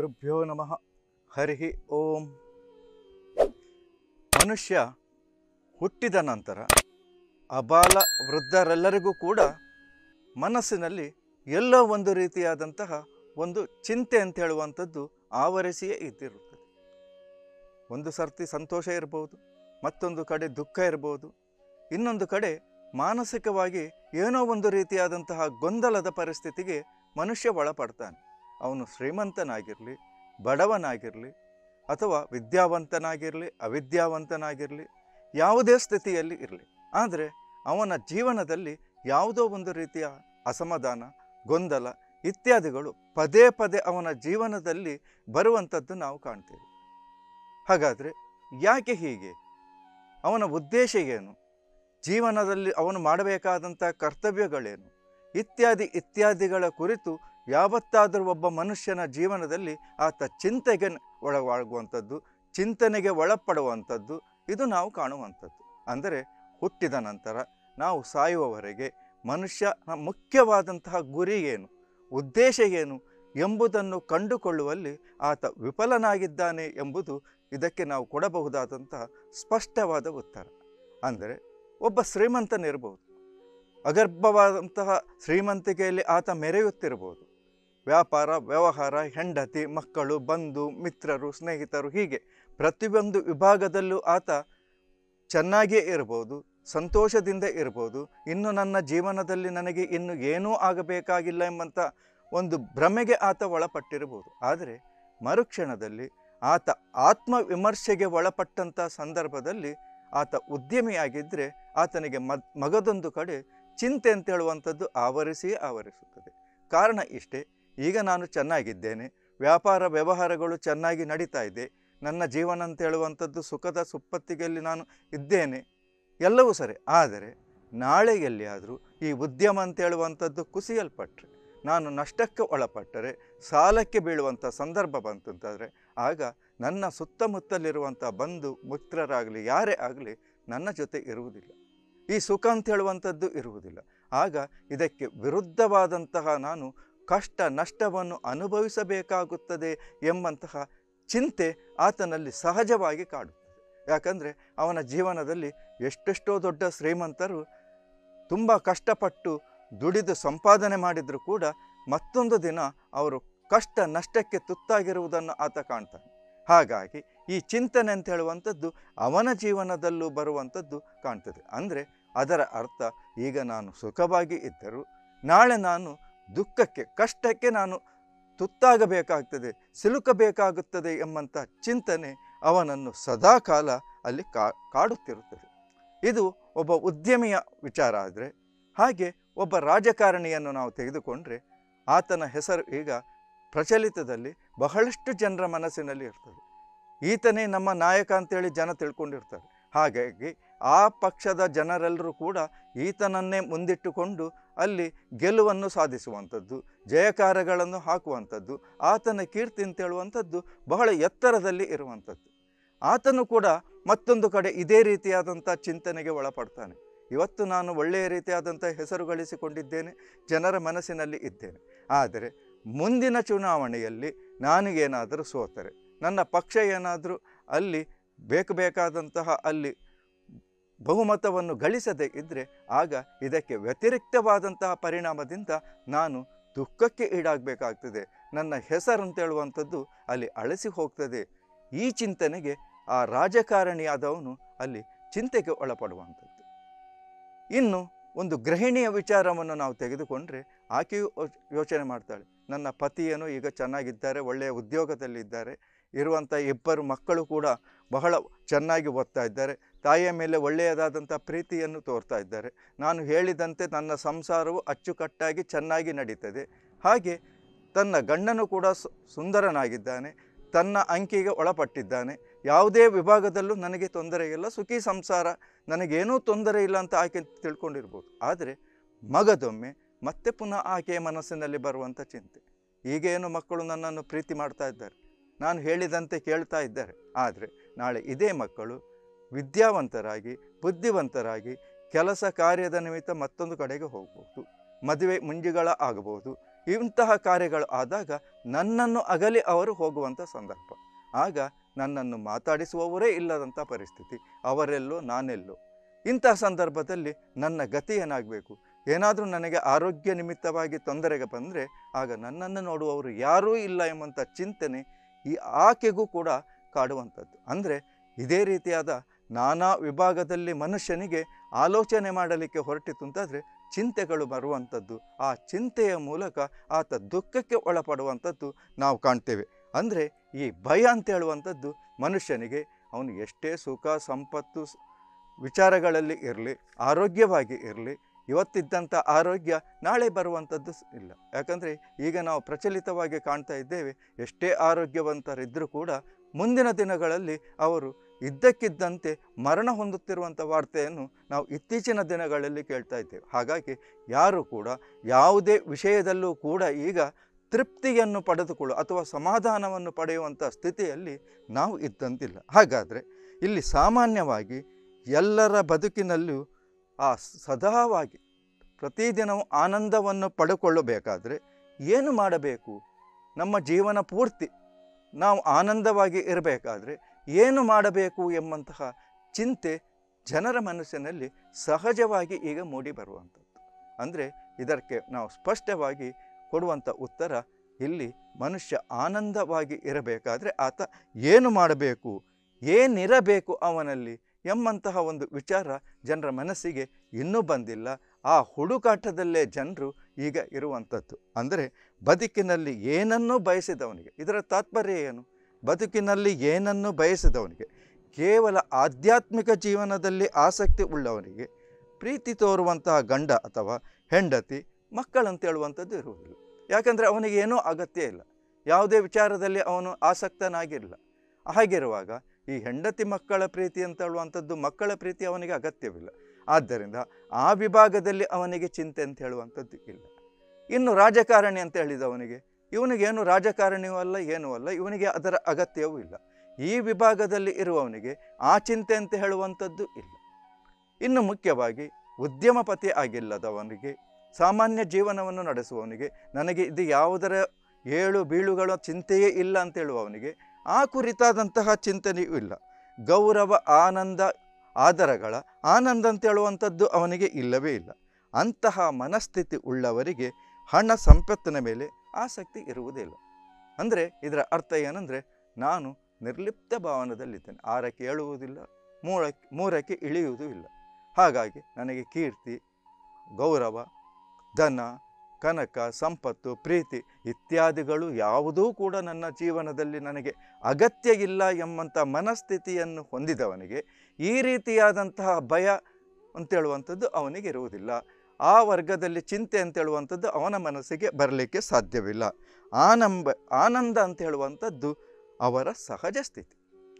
ಗುರುಭ್ಯೋ ನಮಃ ಹರಿ ಓಂ ಮನುಷ್ಯ ಹುಟ್ಟಿದ ನಂತರ ಅಬಾಲ ವೃದ್ಧರೆಲ್ಲರಿಗೂ ಕೂಡ ಮನಸ್ಸಿನಲ್ಲಿ ಎಲ್ಲೋ ಒಂದು ರೀತಿಯಾದಂತಹ ಒಂದು ಚಿಂತೆ ಅಂತ ಹೇಳುವಂಥದ್ದು ಆವರಿಸಿಯೇ ಇದ್ದಿರುತ್ತದೆ ಒಂದು ಸರ್ತಿ ಸಂತೋಷ ಇರ್ಬೋದು ಮತ್ತೊಂದು ಕಡೆ ದುಃಖ ಇರ್ಬೋದು ಇನ್ನೊಂದು ಕಡೆ ಮಾನಸಿಕವಾಗಿ ಏನೋ ಒಂದು ರೀತಿಯಾದಂತಹ ಗೊಂದಲದ ಪರಿಸ್ಥಿತಿಗೆ ಮನುಷ್ಯ ಒಳಪಡ್ತಾನೆ ಅವನು ಶ್ರೀಮಂತನಾಗಿರಲಿ ಬಡವನಾಗಿರಲಿ ಅಥವಾ ವಿದ್ಯಾವಂತನಾಗಿರಲಿ ಅವಿದ್ಯಾವಂತನಾಗಿರಲಿ ಯಾವುದೇ ಸ್ಥಿತಿಯಲ್ಲಿ ಇರಲಿ ಆದರೆ ಅವನ ಜೀವನದಲ್ಲಿ ಯಾವುದೋ ಒಂದು ರೀತಿಯ ಅಸಮಾಧಾನ ಗೊಂದಲ ಇತ್ಯಾದಿಗಳು ಪದೇ ಪದೇ ಅವನ ಜೀವನದಲ್ಲಿ ಬರುವಂಥದ್ದು ನಾವು ಕಾಣ್ತೇವೆ ಹಾಗಾದರೆ ಯಾಕೆ ಹೀಗೆ ಅವನ ಉದ್ದೇಶ ಏನು ಜೀವನದಲ್ಲಿ ಅವನು ಮಾಡಬೇಕಾದಂಥ ಕರ್ತವ್ಯಗಳೇನು ಇತ್ಯಾದಿ ಇತ್ಯಾದಿಗಳ ಕುರಿತು ಯಾವತ್ತಾದರೂ ಒಬ್ಬ ಮನುಷ್ಯನ ಜೀವನದಲ್ಲಿ ಆತ ಚಿಂತೆಗೆ ಒಳಗಾಗುವಂಥದ್ದು ಚಿಂತನೆಗೆ ಒಳಪಡುವಂಥದ್ದು ಇದು ನಾವು ಕಾಣುವಂಥದ್ದು ಅಂದರೆ ಹುಟ್ಟಿದ ನಂತರ ನಾವು ಸಾಯುವವರೆಗೆ ಮನುಷ್ಯನ ಮುಖ್ಯವಾದಂತಹ ಗುರಿ ಏನು ಉದ್ದೇಶ ಏನು ಎಂಬುದನ್ನು ಕಂಡುಕೊಳ್ಳುವಲ್ಲಿ ಆತ ವಿಫಲನಾಗಿದ್ದಾನೆ ಎಂಬುದು ಇದಕ್ಕೆ ನಾವು ಕೊಡಬಹುದಾದಂತಹ ಸ್ಪಷ್ಟವಾದ ಉತ್ತರ ಅಂದರೆ ಒಬ್ಬ ಶ್ರೀಮಂತನಿರ್ಬೋದು ಅಗರ್ಭವಾದಂತಹ ಶ್ರೀಮಂತಿಕೆಯಲ್ಲಿ ಆತ ಮೆರೆಯುತ್ತಿರ್ಬೋದು ವ್ಯಾಪಾರ ವ್ಯವಹಾರ ಹೆಂಡತಿ ಮಕ್ಕಳು ಬಂಧು ಮಿತ್ರರು ಸ್ನೇಹಿತರು ಹೀಗೆ ಪ್ರತಿಯೊಂದು ವಿಭಾಗದಲ್ಲೂ ಆತ ಚೆನ್ನಾಗಿಯೇ ಇರ್ಬೋದು ಸಂತೋಷದಿಂದ ಇರ್ಬೋದು ಇನ್ನು ನನ್ನ ಜೀವನದಲ್ಲಿ ನನಗೆ ಇನ್ನು ಏನೂ ಆಗಬೇಕಾಗಿಲ್ಲ ಎಂಬಂಥ ಒಂದು ಭ್ರಮೆಗೆ ಆತ ಒಳಪಟ್ಟಿರ್ಬೋದು ಆದರೆ ಮರುಕ್ಷಣದಲ್ಲಿ ಆತ ಆತ್ಮವಿಮರ್ಶೆಗೆ ಒಳಪಟ್ಟಂಥ ಸಂದರ್ಭದಲ್ಲಿ ಆತ ಉದ್ಯಮಿಯಾಗಿದ್ದರೆ ಆತನಿಗೆ ಮದ್ ಮಗದೊಂದು ಕಡೆ ಚಿಂತೆ ಅಂತ ಹೇಳುವಂಥದ್ದು ಆವರಿಸಿಯೇ ಆವರಿಸುತ್ತದೆ ಕಾರಣ ಇಷ್ಟೇ ಈಗ ನಾನು ಚೆನ್ನಾಗಿದ್ದೇನೆ ವ್ಯಾಪಾರ ವ್ಯವಹಾರಗಳು ಚೆನ್ನಾಗಿ ನಡೀತಾ ಇದೆ ನನ್ನ ಜೀವನ ಅಂತ ಹೇಳುವಂಥದ್ದು ಸುಖದ ಸುಪ್ಪತ್ತಿಗೆಯಲ್ಲಿ ನಾನು ಇದ್ದೇನೆ ಎಲ್ಲವೂ ಸರಿ ಆದರೆ ನಾಳೆ ಎಲ್ಲಿಯಾದರೂ ಈ ಉದ್ಯಮ ಅಂತ ಹೇಳುವಂಥದ್ದು ಕುಸಿಯಲ್ಪಟ್ಟರೆ ನಾನು ನಷ್ಟಕ್ಕೆ ಒಳಪಟ್ಟರೆ ಸಾಲಕ್ಕೆ ಬೀಳುವಂಥ ಸಂದರ್ಭ ಬಂತಂತಾದರೆ ಆಗ ನನ್ನ ಸುತ್ತಮುತ್ತಲಿರುವಂಥ ಬಂಧು ಮಿತ್ರರಾಗಲಿ ಯಾರೇ ಆಗಲಿ ನನ್ನ ಜೊತೆ ಇರುವುದಿಲ್ಲ ಈ ಸುಖ ಅಂತ ಹೇಳುವಂಥದ್ದು ಇರುವುದಿಲ್ಲ ಆಗ ಇದಕ್ಕೆ ವಿರುದ್ಧವಾದಂತಹ ನಾನು ಕಷ್ಟ ನಷ್ಟವನ್ನು ಅನುಭವಿಸಬೇಕಾಗುತ್ತದೆ ಎಂಬಂತಹ ಚಿಂತೆ ಆತನಲ್ಲಿ ಸಹಜವಾಗಿ ಕಾಡುತ್ತದೆ ಯಾಕಂದರೆ ಅವನ ಜೀವನದಲ್ಲಿ ಎಷ್ಟೆಷ್ಟೋ ದೊಡ್ಡ ಶ್ರೀಮಂತರು ತುಂಬ ಕಷ್ಟಪಟ್ಟು ದುಡಿದು ಸಂಪಾದನೆ ಮಾಡಿದರೂ ಕೂಡ ಮತ್ತೊಂದು ದಿನ ಅವರು ಕಷ್ಟ ನಷ್ಟಕ್ಕೆ ತುತ್ತಾಗಿರುವುದನ್ನು ಆತ ಕಾಣ್ತಾನೆ ಹಾಗಾಗಿ ಈ ಚಿಂತನೆ ಅಂತ ಹೇಳುವಂಥದ್ದು ಅವನ ಜೀವನದಲ್ಲೂ ಬರುವಂಥದ್ದು ಕಾಣ್ತದೆ ಅಂದರೆ ಅದರ ಅರ್ಥ ಈಗ ನಾನು ಸುಖವಾಗಿ ಇದ್ದರೂ ನಾಳೆ ನಾನು ದುಃಖಕ್ಕೆ ಕಷ್ಟಕ್ಕೆ ನಾನು ತುತ್ತಾಗಬೇಕಾಗ್ತದೆ ಸಿಲುಕಬೇಕಾಗುತ್ತದೆ ಎಂಬಂಥ ಚಿಂತನೆ ಅವನನ್ನು ಸದಾಕಾಲ ಅಲ್ಲಿ ಕಾ ಕಾಡುತ್ತಿರುತ್ತದೆ ಇದು ಒಬ್ಬ ಉದ್ಯಮಿಯ ವಿಚಾರ ಆದರೆ ಹಾಗೆ ಒಬ್ಬ ರಾಜಕಾರಣಿಯನ್ನು ನಾವು ತೆಗೆದುಕೊಂಡ್ರೆ ಆತನ ಹೆಸರು ಈಗ ಪ್ರಚಲಿತದಲ್ಲಿ ಬಹಳಷ್ಟು ಜನರ ಮನಸ್ಸಿನಲ್ಲಿ ಇರ್ತದೆ ಈತನೇ ನಮ್ಮ ನಾಯಕ ಅಂತೇಳಿ ಜನ ತಿಳ್ಕೊಂಡಿರ್ತಾರೆ ಹಾಗಾಗಿ ಆ ಪಕ್ಷದ ಜನರೆಲ್ಲರೂ ಕೂಡ ಈತನನ್ನೇ ಮುಂದಿಟ್ಟುಕೊಂಡು ಅಲ್ಲಿ ಗೆಲುವನ್ನು ಸಾಧಿಸುವಂಥದ್ದು ಜಯಕಾರಗಳನ್ನು ಹಾಕುವಂಥದ್ದು ಆತನ ಕೀರ್ತಿ ಅಂತ ಹೇಳುವಂಥದ್ದು ಬಹಳ ಎತ್ತರದಲ್ಲಿ ಇರುವಂಥದ್ದು ಆತನು ಕೂಡ ಮತ್ತೊಂದು ಕಡೆ ಇದೇ ರೀತಿಯಾದಂಥ ಚಿಂತನೆಗೆ ಒಳಪಡ್ತಾನೆ ಇವತ್ತು ನಾನು ಒಳ್ಳೆಯ ರೀತಿಯಾದಂಥ ಹೆಸರು ಗಳಿಸಿಕೊಂಡಿದ್ದೇನೆ ಜನರ ಮನಸ್ಸಿನಲ್ಲಿ ಇದ್ದೇನೆ ಆದರೆ ಮುಂದಿನ ಚುನಾವಣೆಯಲ್ಲಿ ನನಗೇನಾದರೂ ಸೋತರೆ ನನ್ನ ಪಕ್ಷ ಏನಾದರೂ ಅಲ್ಲಿ ಬೇಕು ಬೇಕಾದಂತಹ ಅಲ್ಲಿ ಬಹುಮತವನ್ನು ಗಳಿಸದೇ ಇದ್ದರೆ ಆಗ ಇದಕ್ಕೆ ವ್ಯತಿರಿಕ್ತವಾದಂತಹ ಪರಿಣಾಮದಿಂದ ನಾನು ದುಃಖಕ್ಕೆ ಈಡಾಗಬೇಕಾಗ್ತದೆ ನನ್ನ ಹೆಸರು ಅಂತ ಹೇಳುವಂಥದ್ದು ಅಲ್ಲಿ ಅಳಿಸಿ ಹೋಗ್ತದೆ ಈ ಚಿಂತನೆಗೆ ಆ ರಾಜಕಾರಣಿಯಾದವನು ಅಲ್ಲಿ ಚಿಂತೆಗೆ ಒಳಪಡುವಂಥದ್ದು ಇನ್ನು ಒಂದು ಗೃಹಿಣಿಯ ವಿಚಾರವನ್ನು ನಾವು ತೆಗೆದುಕೊಂಡ್ರೆ ಆಕೆಯು ಯೋಚನೆ ಮಾಡ್ತಾಳೆ ನನ್ನ ಪತಿಯೇನೋ ಈಗ ಚೆನ್ನಾಗಿದ್ದಾರೆ ಒಳ್ಳೆಯ ಉದ್ಯೋಗದಲ್ಲಿದ್ದಾರೆ ಇರುವಂಥ ಇಬ್ಬರು ಮಕ್ಕಳು ಕೂಡ ಬಹಳ ಚೆನ್ನಾಗಿ ಓದ್ತಾ ಇದ್ದಾರೆ ತಾಯಿಯ ಮೇಲೆ ಒಳ್ಳೆಯದಾದಂಥ ಪ್ರೀತಿಯನ್ನು ತೋರ್ತಾ ಇದ್ದಾರೆ ನಾನು ಹೇಳಿದಂತೆ ನನ್ನ ಸಂಸಾರವು ಅಚ್ಚುಕಟ್ಟಾಗಿ ಚೆನ್ನಾಗಿ ನಡೀತದೆ ಹಾಗೆ ತನ್ನ ಗಂಡನು ಕೂಡ ಸುಂದರನಾಗಿದ್ದಾನೆ ತನ್ನ ಅಂಕಿಗೆ ಒಳಪಟ್ಟಿದ್ದಾನೆ ಯಾವುದೇ ವಿಭಾಗದಲ್ಲೂ ನನಗೆ ತೊಂದರೆ ಇಲ್ಲ ಸುಖಿ ಸಂಸಾರ ನನಗೇನೂ ತೊಂದರೆ ಇಲ್ಲ ಅಂತ ಆಕೆ ತಿಳ್ಕೊಂಡಿರ್ಬೋದು ಆದರೆ ಮಗದೊಮ್ಮೆ ಮತ್ತೆ ಪುನಃ ಆಕೆಯ ಮನಸ್ಸಿನಲ್ಲಿ ಬರುವಂಥ ಚಿಂತೆ ಈಗೇನು ಮಕ್ಕಳು ನನ್ನನ್ನು ಪ್ರೀತಿ ಮಾಡ್ತಾ ಇದ್ದಾರೆ ನಾನು ಹೇಳಿದಂತೆ ಕೇಳ್ತಾ ಇದ್ದಾರೆ ಆದರೆ ನಾಳೆ ಇದೇ ಮಕ್ಕಳು ವಿದ್ಯಾವಂತರಾಗಿ ಬುದ್ಧಿವಂತರಾಗಿ ಕೆಲಸ ಕಾರ್ಯದ ನಿಮಿತ್ತ ಮತ್ತೊಂದು ಕಡೆಗೆ ಹೋಗ್ಬೋದು ಮದುವೆ ಮುಂಜಿಗಳ ಆಗಬಹುದು ಇಂತಹ ಕಾರ್ಯಗಳು ಆದಾಗ ನನ್ನನ್ನು ಅಗಲಿ ಅವರು ಹೋಗುವಂಥ ಸಂದರ್ಭ ಆಗ ನನ್ನನ್ನು ಮಾತಾಡಿಸುವವರೇ ಇಲ್ಲದಂಥ ಪರಿಸ್ಥಿತಿ ಅವರೆಲ್ಲೋ ನಾನೆಲ್ಲೋ ಇಂತಹ ಸಂದರ್ಭದಲ್ಲಿ ನನ್ನ ಗತಿ ಏನಾಗಬೇಕು ಏನಾದರೂ ನನಗೆ ಆರೋಗ್ಯ ನಿಮಿತ್ತವಾಗಿ ತೊಂದರೆಗೆ ಬಂದರೆ ಆಗ ನನ್ನನ್ನು ನೋಡುವವರು ಯಾರೂ ಇಲ್ಲ ಎಂಬಂಥ ಚಿಂತನೆ ಈ ಆಕೆಗೂ ಕೂಡ ಕಾಡುವಂಥದ್ದು ಅಂದರೆ ಇದೇ ರೀತಿಯಾದ ನಾನಾ ವಿಭಾಗದಲ್ಲಿ ಮನುಷ್ಯನಿಗೆ ಆಲೋಚನೆ ಮಾಡಲಿಕ್ಕೆ ಹೊರಟಿತು ಅಂತಾದರೆ ಚಿಂತೆಗಳು ಬರುವಂಥದ್ದು ಆ ಚಿಂತೆಯ ಮೂಲಕ ಆತ ದುಃಖಕ್ಕೆ ಒಳಪಡುವಂಥದ್ದು ನಾವು ಕಾಣ್ತೇವೆ ಅಂದರೆ ಈ ಭಯ ಅಂತ ಹೇಳುವಂಥದ್ದು ಮನುಷ್ಯನಿಗೆ ಅವನು ಎಷ್ಟೇ ಸುಖ ಸಂಪತ್ತು ಸ್- ವಿಚಾರಗಳಲ್ಲಿ ಇರಲಿ ಆರೋಗ್ಯವಾಗಿ ಇರಲಿ ಇವತ್ತಿದ್ದಂಥ ಆರೋಗ್ಯ ನಾಳೆ ಬರುವಂಥದ್ದು ಸ್- ಇಲ್ಲ ಯಾಕಂದರೆ ಈಗ ನಾವು ಪ್ರಚಲಿತವಾಗಿ ಕಾಣ್ತಾ ಇದ್ದೇವೆ ಎಷ್ಟೇ ಆರೋಗ್ಯವಂತರಿದ್ದರೂ ಕೂಡ ಮುಂದಿನ ದಿನಗಳಲ್ಲಿ ಅವರು ಇದ್ದಕ್ಕಿದ್ದಂತೆ ಮರಣ ಹೊಂದುತ್ತಿರುವಂಥ ವಾರ್ತೆಯನ್ನು ನಾವು ಇತ್ತೀಚಿನ ದಿನಗಳಲ್ಲಿ ಕೇಳ್ತಾ ಇದ್ದೇವೆ ಹಾಗಾಗಿ ಯಾರು ಕೂಡ ಯಾವುದೇ ವಿಷಯದಲ್ಲೂ ಕೂಡ ಈಗ ತೃಪ್ತಿಯನ್ನು ಪಡೆದುಕೊಳ್ಳು ಅಥವಾ ಸಮಾಧಾನವನ್ನು ಪಡೆಯುವಂಥ ಸ್ಥಿತಿಯಲ್ಲಿ ನಾವು ಇದ್ದಂತಿಲ್ಲ ಹಾಗಾದರೆ ಇಲ್ಲಿ ಸಾಮಾನ್ಯವಾಗಿ ಎಲ್ಲರ ಬದುಕಿನಲ್ಲೂ ಆ ಸದಾವಾಗಿ ಪ್ರತಿದಿನವೂ ಆನಂದವನ್ನು ಪಡೆದುಕೊಳ್ಳಬೇಕಾದ್ರೆ ಏನು ಮಾಡಬೇಕು ನಮ್ಮ ಜೀವನ ಪೂರ್ತಿ ನಾವು ಆನಂದವಾಗಿ ಇರಬೇಕಾದ್ರೆ ಏನು ಮಾಡಬೇಕು ಎಂಬಂತಹ ಚಿಂತೆ ಜನರ ಮನಸ್ಸಿನಲ್ಲಿ ಸಹಜವಾಗಿ ಈಗ ಮೂಡಿ ಬರುವಂಥದ್ದು ಅಂದರೆ ಇದಕ್ಕೆ ನಾವು ಸ್ಪಷ್ಟವಾಗಿ ಕೊಡುವಂಥ ಉತ್ತರ ಇಲ್ಲಿ ಮನುಷ್ಯ ಆನಂದವಾಗಿ ಇರಬೇಕಾದ್ರೆ ಆತ ಏನು ಮಾಡಬೇಕು ಏನಿರಬೇಕು ಅವನಲ್ಲಿ ಎಂಬಂತಹ ಒಂದು ವಿಚಾರ ಜನರ ಮನಸ್ಸಿಗೆ ಇನ್ನೂ ಬಂದಿಲ್ಲ ಆ ಹುಡುಕಾಟದಲ್ಲೇ ಜನರು ಈಗ ಇರುವಂಥದ್ದು ಅಂದರೆ ಬದುಕಿನಲ್ಲಿ ಏನನ್ನೂ ಬಯಸಿದವನಿಗೆ ಇದರ ತಾತ್ಪರ್ಯ ಏನು ಬದುಕಿನಲ್ಲಿ ಏನನ್ನು ಬಯಸಿದವನಿಗೆ ಕೇವಲ ಆಧ್ಯಾತ್ಮಿಕ ಜೀವನದಲ್ಲಿ ಆಸಕ್ತಿ ಉಳ್ಳವನಿಗೆ ಪ್ರೀತಿ ತೋರುವಂತಹ ಗಂಡ ಅಥವಾ ಹೆಂಡತಿ ಮಕ್ಕಳಂತ ಹೇಳುವಂಥದ್ದು ಇರುವುದಿಲ್ಲ ಯಾಕಂದರೆ ಅವನಿಗೆ ಏನೂ ಅಗತ್ಯ ಇಲ್ಲ ಯಾವುದೇ ವಿಚಾರದಲ್ಲಿ ಅವನು ಆಸಕ್ತನಾಗಿರಲಿಲ್ಲ ಹಾಗಿರುವಾಗ ಈ ಹೆಂಡತಿ ಮಕ್ಕಳ ಪ್ರೀತಿ ಅಂತ ಹೇಳುವಂಥದ್ದು ಮಕ್ಕಳ ಪ್ರೀತಿ ಅವನಿಗೆ ಅಗತ್ಯವಿಲ್ಲ ಆದ್ದರಿಂದ ಆ ವಿಭಾಗದಲ್ಲಿ ಅವನಿಗೆ ಚಿಂತೆ ಅಂತ ಹೇಳುವಂಥದ್ದು ಇಲ್ಲ ಇನ್ನು ರಾಜಕಾರಣಿ ಅಂತ ಹೇಳಿದವನಿಗೆ ಇವನಿಗೇನು ರಾಜಕಾರಣಿಯೂ ಅಲ್ಲ ಏನೂ ಅಲ್ಲ ಇವನಿಗೆ ಅದರ ಅಗತ್ಯವೂ ಇಲ್ಲ ಈ ವಿಭಾಗದಲ್ಲಿ ಇರುವವನಿಗೆ ಆ ಚಿಂತೆ ಅಂತ ಹೇಳುವಂಥದ್ದು ಇಲ್ಲ ಇನ್ನು ಮುಖ್ಯವಾಗಿ ಉದ್ಯಮಪತಿ ಆಗಿಲ್ಲದವನಿಗೆ ಸಾಮಾನ್ಯ ಜೀವನವನ್ನು ನಡೆಸುವವನಿಗೆ ನನಗೆ ಇದು ಯಾವುದರ ಏಳು ಬೀಳುಗಳ ಚಿಂತೆಯೇ ಇಲ್ಲ ಅಂತ ಹೇಳುವವನಿಗೆ ಆ ಕುರಿತಾದಂತಹ ಚಿಂತನೆಯೂ ಇಲ್ಲ ಗೌರವ ಆನಂದ ಆದರಗಳ ಆನಂದ ಅಂತ ಹೇಳುವಂಥದ್ದು ಅವನಿಗೆ ಇಲ್ಲವೇ ಇಲ್ಲ ಅಂತಹ ಮನಸ್ಥಿತಿ ಉಳ್ಳವರಿಗೆ ಹಣ ಸಂಪತ್ತಿನ ಮೇಲೆ ಆಸಕ್ತಿ ಇರುವುದಿಲ್ಲ ಅಂದರೆ ಇದರ ಅರ್ಥ ಏನಂದರೆ ನಾನು ನಿರ್ಲಿಪ್ತ ಭಾವನದಲ್ಲಿದ್ದೇನೆ ಆರಕ್ಕೆ ಏಳುವುದಿಲ್ಲ ಮೂರಕ್ಕೆ ಮೂರಕ್ಕೆ ಇಳಿಯುವುದೂ ಇಲ್ಲ ಹಾಗಾಗಿ ನನಗೆ ಕೀರ್ತಿ ಗೌರವ ಧನ ಕನಕ ಸಂಪತ್ತು ಪ್ರೀತಿ ಇತ್ಯಾದಿಗಳು ಯಾವುದೂ ಕೂಡ ನನ್ನ ಜೀವನದಲ್ಲಿ ನನಗೆ ಅಗತ್ಯ ಇಲ್ಲ ಎಂಬಂಥ ಮನಸ್ಥಿತಿಯನ್ನು ಹೊಂದಿದವನಿಗೆ ಈ ರೀತಿಯಾದಂತಹ ಭಯ ಅಂತೇಳುವಂಥದ್ದು ಅವನಿಗೆ ಇರುವುದಿಲ್ಲ ಆ ವರ್ಗದಲ್ಲಿ ಚಿಂತೆ ಅಂತೇಳುವಂಥದ್ದು ಅವನ ಮನಸ್ಸಿಗೆ ಬರಲಿಕ್ಕೆ ಸಾಧ್ಯವಿಲ್ಲ ಆನಂಬ ಆನಂದ ಅಂತ ಹೇಳುವಂಥದ್ದು ಅವರ ಸಹಜ ಸ್ಥಿತಿ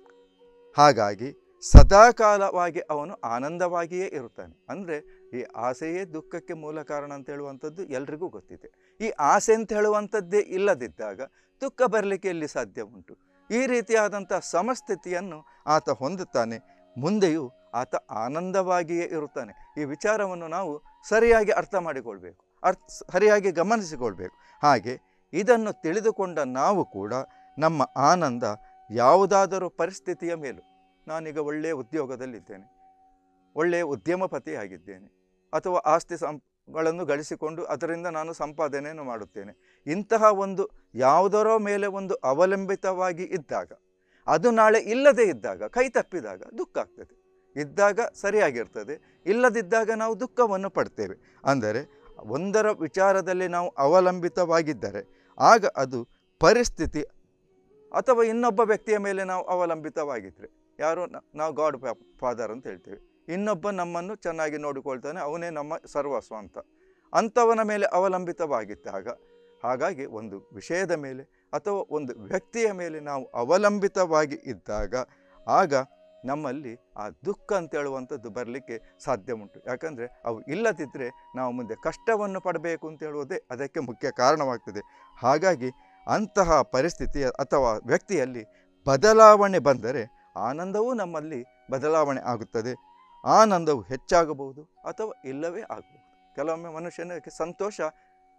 ಹಾಗಾಗಿ ಸದಾಕಾಲವಾಗಿ ಅವನು ಆನಂದವಾಗಿಯೇ ಇರುತ್ತಾನೆ ಅಂದರೆ ಈ ಆಸೆಯೇ ದುಃಖಕ್ಕೆ ಮೂಲ ಕಾರಣ ಅಂತ ಹೇಳುವಂಥದ್ದು ಎಲ್ರಿಗೂ ಗೊತ್ತಿದೆ ಈ ಆಸೆ ಅಂತ ಹೇಳುವಂಥದ್ದೇ ಇಲ್ಲದಿದ್ದಾಗ ದುಃಖ ಬರಲಿಕ್ಕೆ ಎಲ್ಲಿ ಸಾಧ್ಯ ಉಂಟು ಈ ರೀತಿಯಾದಂಥ ಸಮಸ್ಥಿತಿಯನ್ನು ಆತ ಹೊಂದುತ್ತಾನೆ ಮುಂದೆಯೂ ಆತ ಆನಂದವಾಗಿಯೇ ಇರುತ್ತಾನೆ ಈ ವಿಚಾರವನ್ನು ನಾವು ಸರಿಯಾಗಿ ಅರ್ಥ ಮಾಡಿಕೊಳ್ಬೇಕು ಅರ್ಥ ಸರಿಯಾಗಿ ಗಮನಿಸಿಕೊಳ್ಬೇಕು ಹಾಗೆ ಇದನ್ನು ತಿಳಿದುಕೊಂಡ ನಾವು ಕೂಡ ನಮ್ಮ ಆನಂದ ಯಾವುದಾದರೂ ಪರಿಸ್ಥಿತಿಯ ಮೇಲೂ ನಾನೀಗ ಒಳ್ಳೆಯ ಉದ್ಯೋಗದಲ್ಲಿದ್ದೇನೆ ಒಳ್ಳೆಯ ಉದ್ಯಮಪತಿ ಆಗಿದ್ದೇನೆ ಅಥವಾ ಆಸ್ತಿ ಸಂಗಳನ್ನು ಗಳಿಸಿಕೊಂಡು ಅದರಿಂದ ನಾನು ಸಂಪಾದನೆಯನ್ನು ಮಾಡುತ್ತೇನೆ ಇಂತಹ ಒಂದು ಯಾವುದರ ಮೇಲೆ ಒಂದು ಅವಲಂಬಿತವಾಗಿ ಇದ್ದಾಗ ಅದು ನಾಳೆ ಇಲ್ಲದೇ ಇದ್ದಾಗ ಕೈ ತಪ್ಪಿದಾಗ ದುಃಖ ಆಗ್ತದೆ ಇದ್ದಾಗ ಸರಿಯಾಗಿರ್ತದೆ ಇಲ್ಲದಿದ್ದಾಗ ನಾವು ದುಃಖವನ್ನು ಪಡ್ತೇವೆ ಅಂದರೆ ಒಂದರ ವಿಚಾರದಲ್ಲಿ ನಾವು ಅವಲಂಬಿತವಾಗಿದ್ದರೆ ಆಗ ಅದು ಪರಿಸ್ಥಿತಿ ಅಥವಾ ಇನ್ನೊಬ್ಬ ವ್ಯಕ್ತಿಯ ಮೇಲೆ ನಾವು ಅವಲಂಬಿತವಾಗಿದ್ದರೆ ಯಾರೋ ನ- ನಾವು ಗಾಡ್ ಫಾದರ್ ಅಂತ ಹೇಳ್ತೇವೆ ಇನ್ನೊಬ್ಬ ನಮ್ಮನ್ನು ಚೆನ್ನಾಗಿ ನೋಡಿಕೊಳ್ತಾನೆ ಅವನೇ ನಮ್ಮ ಸರ್ವಸ್ವ ಅಂತ ಅಂಥವನ ಮೇಲೆ ಅವಲಂಬಿತವಾಗಿದ್ದಾಗ ಹಾಗಾಗಿ ಒಂದು ವಿಷಯದ ಮೇಲೆ ಅಥವಾ ಒಂದು ವ್ಯಕ್ತಿಯ ಮೇಲೆ ನಾವು ಅವಲಂಬಿತವಾಗಿ ಇದ್ದಾಗ ಆಗ ನಮ್ಮಲ್ಲಿ ಆ ದುಃಖ ಅಂತ ಹೇಳುವಂಥದ್ದು ಬರಲಿಕ್ಕೆ ಸಾಧ್ಯ ಉಂಟು ಯಾಕಂದರೆ ಅವು ಇಲ್ಲದಿದ್ದರೆ ನಾವು ಮುಂದೆ ಕಷ್ಟವನ್ನು ಪಡಬೇಕು ಅಂತ ಹೇಳುವುದೇ ಅದಕ್ಕೆ ಮುಖ್ಯ ಕಾರಣವಾಗ್ತದೆ ಹಾಗಾಗಿ ಅಂತಹ ಪರಿಸ್ಥಿತಿಯ ಅಥವಾ ವ್ಯಕ್ತಿಯಲ್ಲಿ ಬದಲಾವಣೆ ಬಂದರೆ ಆನಂದವೂ ನಮ್ಮಲ್ಲಿ ಬದಲಾವಣೆ ಆಗುತ್ತದೆ ಆನಂದವು ಹೆಚ್ಚಾಗಬಹುದು ಅಥವಾ ಇಲ್ಲವೇ ಆಗಬಹುದು ಕೆಲವೊಮ್ಮೆ ಮನುಷ್ಯನಿಗೆ ಸಂತೋಷ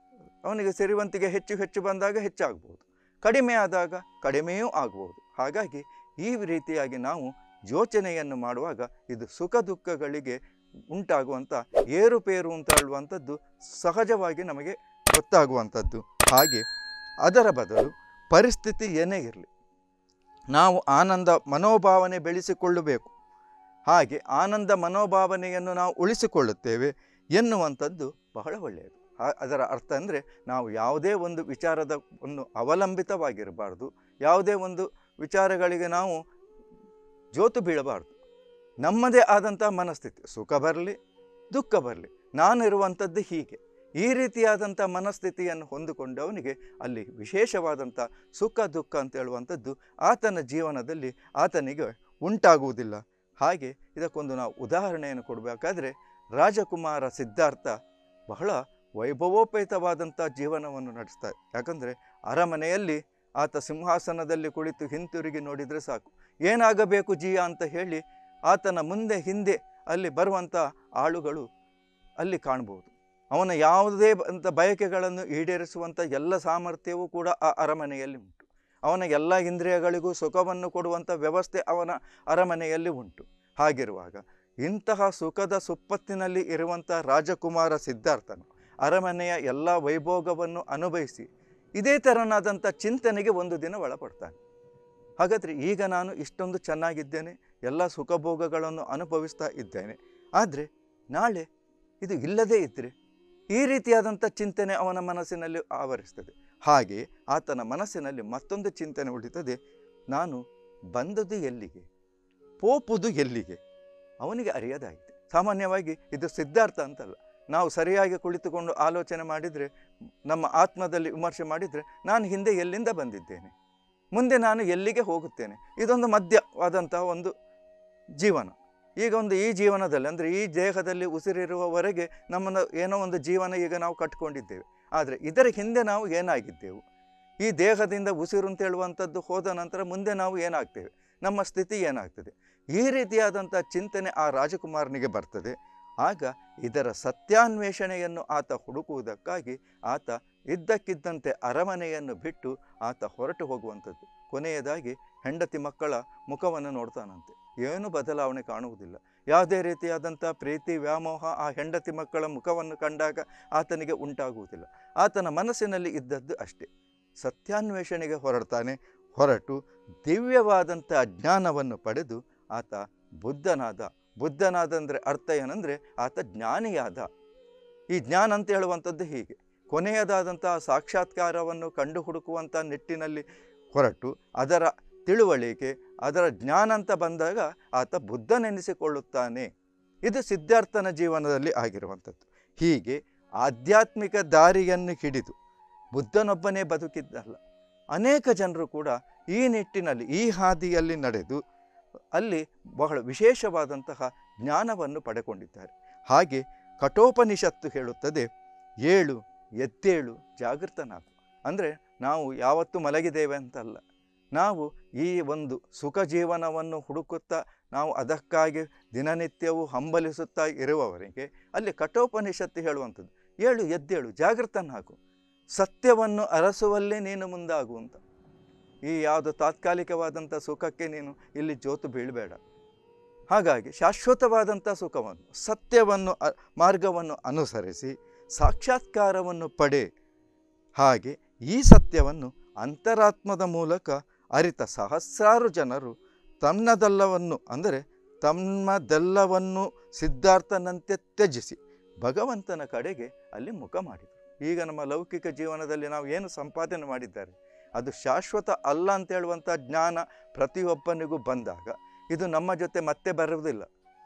ಅವನಿಗೆ ಸಿರಿವಂತಿಗೆ ಹೆಚ್ಚು ಹೆಚ್ಚು ಬಂದಾಗ ಹೆಚ್ಚಾಗ್ಬೋದು ಕಡಿಮೆ ಆದಾಗ ಕಡಿಮೆಯೂ ಆಗ್ಬೋದು ಹಾಗಾಗಿ ಈ ರೀತಿಯಾಗಿ ನಾವು ಯೋಚನೆಯನ್ನು ಮಾಡುವಾಗ ಇದು ಸುಖ ದುಃಖಗಳಿಗೆ ಉಂಟಾಗುವಂಥ ಏರುಪೇರು ಅಂತ ಹೇಳುವಂಥದ್ದು ಸಹಜವಾಗಿ ನಮಗೆ ಗೊತ್ತಾಗುವಂಥದ್ದು ಹಾಗೆ ಅದರ ಬದಲು ಪರಿಸ್ಥಿತಿ ಏನೇ ಇರಲಿ ನಾವು ಆನಂದ ಮನೋಭಾವನೆ ಬೆಳೆಸಿಕೊಳ್ಳಬೇಕು ಹಾಗೆ ಆನಂದ ಮನೋಭಾವನೆಯನ್ನು ನಾವು ಉಳಿಸಿಕೊಳ್ಳುತ್ತೇವೆ ಎನ್ನುವಂಥದ್ದು ಬಹಳ ಒಳ್ಳೆಯದು ಆ- ಅದರ ಅರ್ಥ ಅಂದರೆ ನಾವು ಯಾವುದೇ ಒಂದು ವಿಚಾರದ ಒಂದು ಅವಲಂಬಿತವಾಗಿರಬಾರ್ದು ಯಾವುದೇ ಒಂದು ವಿಚಾರಗಳಿಗೆ ನಾವು ಜೋತು ಬೀಳಬಾರ್ದು ನಮ್ಮದೇ ಆದಂಥ ಮನಸ್ಥಿತಿ ಸುಖ ಬರಲಿ ದುಃಖ ಬರಲಿ ನಾನಿರುವಂಥದ್ದು ಹೀಗೆ ಈ ರೀತಿಯಾದಂಥ ಮನಸ್ಥಿತಿಯನ್ನು ಹೊಂದಿಕೊಂಡವನಿಗೆ ಅಲ್ಲಿ ವಿಶೇಷವಾದಂಥ ಸುಖ ದುಃಖ ಅಂತ ಹೇಳುವಂಥದ್ದು ಆತನ ಜೀವನದಲ್ಲಿ ಆತನಿಗೆ ಉಂಟಾಗುವುದಿಲ್ಲ ಹಾಗೆ ಇದಕ್ಕೊಂದು ನಾವು ಉದಾಹರಣೆಯನ್ನು ಕೊಡಬೇಕಾದ್ರೆ ರಾಜಕುಮಾರ ಸಿದ್ಧಾರ್ಥ ಬಹಳ ವೈಭವೋಪೇತವಾದಂಥ ಜೀವನವನ್ನು ನಡೆಸ್ತಾರೆ ಯಾಕಂದರೆ ಅರಮನೆಯಲ್ಲಿ ಆತ ಸಿಂಹಾಸನದಲ್ಲಿ ಕುಳಿತು ಹಿಂತಿರುಗಿ ನೋಡಿದರೆ ಸಾಕು ಏನಾಗಬೇಕು ಜಿಯಾ ಅಂತ ಹೇಳಿ ಆತನ ಮುಂದೆ ಹಿಂದೆ ಅಲ್ಲಿ ಬರುವಂಥ ಆಳುಗಳು ಅಲ್ಲಿ ಕಾಣ್ಬೋದು ಅವನ ಯಾವುದೇ ಅಂತ ಬಯಕೆಗಳನ್ನು ಈಡೇರಿಸುವಂಥ ಎಲ್ಲ ಸಾಮರ್ಥ್ಯವೂ ಕೂಡ ಆ ಅರಮನೆಯಲ್ಲಿ ಉಂಟು ಅವನ ಎಲ್ಲ ಇಂದ್ರಿಯಗಳಿಗೂ ಸುಖವನ್ನು ಕೊಡುವಂಥ ವ್ಯವಸ್ಥೆ ಅವನ ಅರಮನೆಯಲ್ಲಿ ಉಂಟು ಹಾಗಿರುವಾಗ ಇಂತಹ ಸುಖದ ಸುಪ್ಪತ್ತಿನಲ್ಲಿ ಇರುವಂಥ ರಾಜಕುಮಾರ ಸಿದ್ಧಾರ್ಥನು ಅರಮನೆಯ ಎಲ್ಲ ವೈಭೋಗವನ್ನು ಅನುಭವಿಸಿ ಇದೇ ತೆರನಾದಂಥ ಚಿಂತನೆಗೆ ಒಂದು ದಿನ ಒಳಪಡ್ತಾನೆ ಹಾಗಾದರೆ ಈಗ ನಾನು ಇಷ್ಟೊಂದು ಚೆನ್ನಾಗಿದ್ದೇನೆ ಎಲ್ಲ ಸುಖಭೋಗಗಳನ್ನು ಅನುಭವಿಸ್ತಾ ಇದ್ದೇನೆ ಆದರೆ ನಾಳೆ ಇದು ಇಲ್ಲದೇ ಇದ್ದರೆ ಈ ರೀತಿಯಾದಂಥ ಚಿಂತನೆ ಅವನ ಮನಸ್ಸಿನಲ್ಲಿ ಆವರಿಸ್ತದೆ ಹಾಗೆ ಆತನ ಮನಸ್ಸಿನಲ್ಲಿ ಮತ್ತೊಂದು ಚಿಂತನೆ ಉಳಿತದೆ ನಾನು ಬಂದದ್ದು ಎಲ್ಲಿಗೆ ಪೋಪುದು ಎಲ್ಲಿಗೆ ಅವನಿಗೆ ಅರಿಯದಾಗಿದೆ ಸಾಮಾನ್ಯವಾಗಿ ಇದು ಸಿದ್ಧಾರ್ಥ ಅಂತಲ್ಲ ನಾವು ಸರಿಯಾಗಿ ಕುಳಿತುಕೊಂಡು ಆಲೋಚನೆ ಮಾಡಿದರೆ ನಮ್ಮ ಆತ್ಮದಲ್ಲಿ ವಿಮರ್ಶೆ ಮಾಡಿದರೆ ನಾನು ಹಿಂದೆ ಎಲ್ಲಿಂದ ಬಂದಿದ್ದೇನೆ ಮುಂದೆ ನಾನು ಎಲ್ಲಿಗೆ ಹೋಗುತ್ತೇನೆ ಇದೊಂದು ಮಧ್ಯವಾದಂತಹ ಒಂದು ಜೀವನ ಈಗ ಒಂದು ಈ ಜೀವನದಲ್ಲಿ ಅಂದರೆ ಈ ದೇಹದಲ್ಲಿ ಉಸಿರಿರುವವರೆಗೆ ನಮ್ಮನ್ನು ಏನೋ ಒಂದು ಜೀವನ ಈಗ ನಾವು ಕಟ್ಕೊಂಡಿದ್ದೇವೆ ಆದರೆ ಇದರ ಹಿಂದೆ ನಾವು ಏನಾಗಿದ್ದೆವು ಈ ದೇಹದಿಂದ ಉಸಿರು ಅಂತ ಹೇಳುವಂಥದ್ದು ಹೋದ ನಂತರ ಮುಂದೆ ನಾವು ಏನಾಗ್ತೇವೆ ನಮ್ಮ ಸ್ಥಿತಿ ಏನಾಗ್ತದೆ ಈ ರೀತಿಯಾದಂಥ ಚಿಂತನೆ ಆ ರಾಜಕುಮಾರನಿಗೆ ಬರ್ತದೆ ಆಗ ಇದರ ಸತ್ಯಾನ್ವೇಷಣೆಯನ್ನು ಆತ ಹುಡುಕುವುದಕ್ಕಾಗಿ ಆತ ಇದ್ದಕ್ಕಿದ್ದಂತೆ ಅರಮನೆಯನ್ನು ಬಿಟ್ಟು ಆತ ಹೊರಟು ಹೋಗುವಂಥದ್ದು ಕೊನೆಯದಾಗಿ ಹೆಂಡತಿ ಮಕ್ಕಳ ಮುಖವನ್ನು ನೋಡ್ತಾನಂತೆ ಏನೂ ಬದಲಾವಣೆ ಕಾಣುವುದಿಲ್ಲ ಯಾವುದೇ ರೀತಿಯಾದಂಥ ಪ್ರೀತಿ ವ್ಯಾಮೋಹ ಆ ಹೆಂಡತಿ ಮಕ್ಕಳ ಮುಖವನ್ನು ಕಂಡಾಗ ಆತನಿಗೆ ಉಂಟಾಗುವುದಿಲ್ಲ ಆತನ ಮನಸ್ಸಿನಲ್ಲಿ ಇದ್ದದ್ದು ಅಷ್ಟೇ ಸತ್ಯಾನ್ವೇಷಣೆಗೆ ಹೊರಡ್ತಾನೆ ಹೊರಟು ದಿವ್ಯವಾದಂಥ ಜ್ಞಾನವನ್ನು ಪಡೆದು ಆತ ಬುದ್ಧನಾದ ಬುದ್ಧನಾದ ಅಂದರೆ ಅರ್ಥ ಏನಂದರೆ ಆತ ಜ್ಞಾನಿಯಾದ ಈ ಜ್ಞಾನ ಅಂತ ಹೇಳುವಂಥದ್ದು ಹೀಗೆ ಕೊನೆಯದಾದಂತಹ ಸಾಕ್ಷಾತ್ಕಾರವನ್ನು ಕಂಡು ಹುಡುಕುವಂಥ ನಿಟ್ಟಿನಲ್ಲಿ ಹೊರಟು ಅದರ ತಿಳುವಳಿಕೆ ಅದರ ಜ್ಞಾನ ಅಂತ ಬಂದಾಗ ಆತ ಬುದ್ಧನೆನಿಸಿಕೊಳ್ಳುತ್ತಾನೆ ಇದು ಸಿದ್ಧಾರ್ಥನ ಜೀವನದಲ್ಲಿ ಆಗಿರುವಂಥದ್ದು ಹೀಗೆ ಆಧ್ಯಾತ್ಮಿಕ ದಾರಿಯನ್ನು ಹಿಡಿದು ಬುದ್ಧನೊಬ್ಬನೇ ಬದುಕಿದ್ದಲ್ಲ ಅನೇಕ ಜನರು ಕೂಡ ಈ ನಿಟ್ಟಿನಲ್ಲಿ ಈ ಹಾದಿಯಲ್ಲಿ ನಡೆದು ಅಲ್ಲಿ ಬಹಳ ವಿಶೇಷವಾದಂತಹ ಜ್ಞಾನವನ್ನು ಪಡೆಕೊಂಡಿದ್ದಾರೆ ಹಾಗೆ ಕಠೋಪನಿಷತ್ತು ಹೇಳುತ್ತದೆ ಏಳು ಎದ್ದೇಳು ಜಾಗೃತನಾಗು ಅಂದರೆ ನಾವು ಯಾವತ್ತೂ ಮಲಗಿದ್ದೇವೆ ಅಂತಲ್ಲ ನಾವು ಈ ಒಂದು ಸುಖ ಜೀವನವನ್ನು ಹುಡುಕುತ್ತಾ ನಾವು ಅದಕ್ಕಾಗಿ ದಿನನಿತ್ಯವೂ ಹಂಬಲಿಸುತ್ತಾ ಇರುವವರಿಗೆ ಅಲ್ಲಿ ಕಠೋಪನಿಷತ್ತು ಹೇಳುವಂಥದ್ದು ಏಳು ಎದ್ದೇಳು ಜಾಗೃತನಾಗು ಸತ್ಯವನ್ನು ಅರಸುವಲ್ಲೇ ನೀನು ಮುಂದಾಗು ಅಂತ ಈ ಯಾವುದು ತಾತ್ಕಾಲಿಕವಾದಂಥ ಸುಖಕ್ಕೆ ನೀನು ಇಲ್ಲಿ ಜೋತು ಬೀಳಬೇಡ ಹಾಗಾಗಿ ಶಾಶ್ವತವಾದಂಥ ಸುಖವನ್ನು ಸತ್ಯವನ್ನು ಅ ಮಾರ್ಗವನ್ನು ಅನುಸರಿಸಿ ಸಾಕ್ಷಾತ್ಕಾರವನ್ನು ಪಡೆ ಹಾಗೆ ಈ ಸತ್ಯವನ್ನು ಅಂತರಾತ್ಮದ ಮೂಲಕ ಅರಿತ ಸಹಸ್ರಾರು ಜನರು ತನ್ನದೆಲ್ಲವನ್ನು ಅಂದರೆ ತಮ್ಮದೆಲ್ಲವನ್ನು ಸಿದ್ಧಾರ್ಥನಂತೆ ತ್ಯಜಿಸಿ ಭಗವಂತನ ಕಡೆಗೆ ಅಲ್ಲಿ ಮುಖ ಮಾಡಿದರು ಈಗ ನಮ್ಮ ಲೌಕಿಕ ಜೀವನದಲ್ಲಿ ನಾವು ಏನು ಸಂಪಾದನೆ ಮಾಡಿದ್ದಾರೆ ಅದು ಶಾಶ್ವತ ಅಲ್ಲ ಅಂತ ಹೇಳುವಂಥ ಜ್ಞಾನ ಪ್ರತಿಯೊಬ್ಬನಿಗೂ ಬಂದಾಗ ಇದು ನಮ್ಮ ಜೊತೆ ಮತ್ತೆ ಬರುವುದಿಲ್ಲ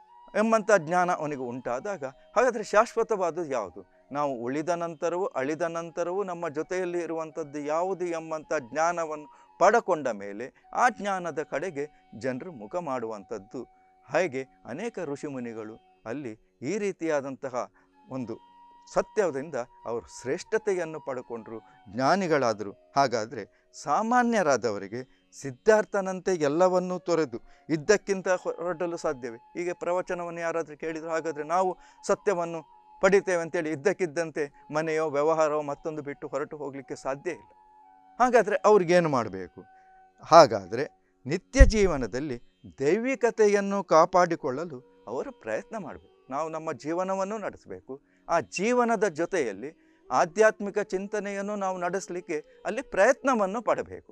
ಎಂಬಂಥ ಜ್ಞಾನ ಅವನಿಗೆ ಉಂಟಾದಾಗ ಹಾಗಾದರೆ ಶಾಶ್ವತವಾದದ್ದು ಯಾವುದು ನಾವು ಉಳಿದ ನಂತರವೂ ಅಳಿದ ನಂತರವೂ ನಮ್ಮ ಜೊತೆಯಲ್ಲಿ ಇರುವಂಥದ್ದು ಯಾವುದು ಎಂಬಂಥ ಜ್ಞಾನವನ್ನು ಪಡಕೊಂಡ ಮೇಲೆ ಆ ಜ್ಞಾನದ ಕಡೆಗೆ ಜನರು ಮುಖ ಮಾಡುವಂಥದ್ದು ಹಾಗೆ ಅನೇಕ ಋಷಿಮುನಿಗಳು ಅಲ್ಲಿ ಈ ರೀತಿಯಾದಂತಹ ಒಂದು ಸತ್ಯದಿಂದ ಅವರು ಶ್ರೇಷ್ಠತೆಯನ್ನು ಪಡ್ಕೊಂಡ್ರು ಜ್ಞಾನಿಗಳಾದರು ಹಾಗಾದರೆ ಸಾಮಾನ್ಯರಾದವರಿಗೆ ಸಿದ್ಧಾರ್ಥನಂತೆ ಎಲ್ಲವನ್ನೂ ತೊರೆದು ಇದ್ದಕ್ಕಿಂತ ಹೊರಡಲು ಸಾಧ್ಯವೇ ಹೀಗೆ ಪ್ರವಚನವನ್ನು ಯಾರಾದರೂ ಕೇಳಿದ್ರು ಹಾಗಾದರೆ ನಾವು ಸತ್ಯವನ್ನು ಪಡಿತೇವೆ ಅಂತೇಳಿ ಇದ್ದಕ್ಕಿದ್ದಂತೆ ಮನೆಯೋ ವ್ಯವಹಾರವೋ ಮತ್ತೊಂದು ಬಿಟ್ಟು ಹೊರಟು ಹೋಗಲಿಕ್ಕೆ ಸಾಧ್ಯ ಇಲ್ಲ ಹಾಗಾದರೆ ಅವ್ರಿಗೇನು ಮಾಡಬೇಕು ಹಾಗಾದರೆ ನಿತ್ಯ ಜೀವನದಲ್ಲಿ ದೈವಿಕತೆಯನ್ನು ಕಾಪಾಡಿಕೊಳ್ಳಲು ಅವರು ಪ್ರಯತ್ನ ಮಾಡಬೇಕು ನಾವು ನಮ್ಮ ಜೀವನವನ್ನು ನಡೆಸಬೇಕು ಆ ಜೀವನದ ಜೊತೆಯಲ್ಲಿ ಆಧ್ಯಾತ್ಮಿಕ ಚಿಂತನೆಯನ್ನು ನಾವು ನಡೆಸಲಿಕ್ಕೆ ಅಲ್ಲಿ ಪ್ರಯತ್ನವನ್ನು ಪಡಬೇಕು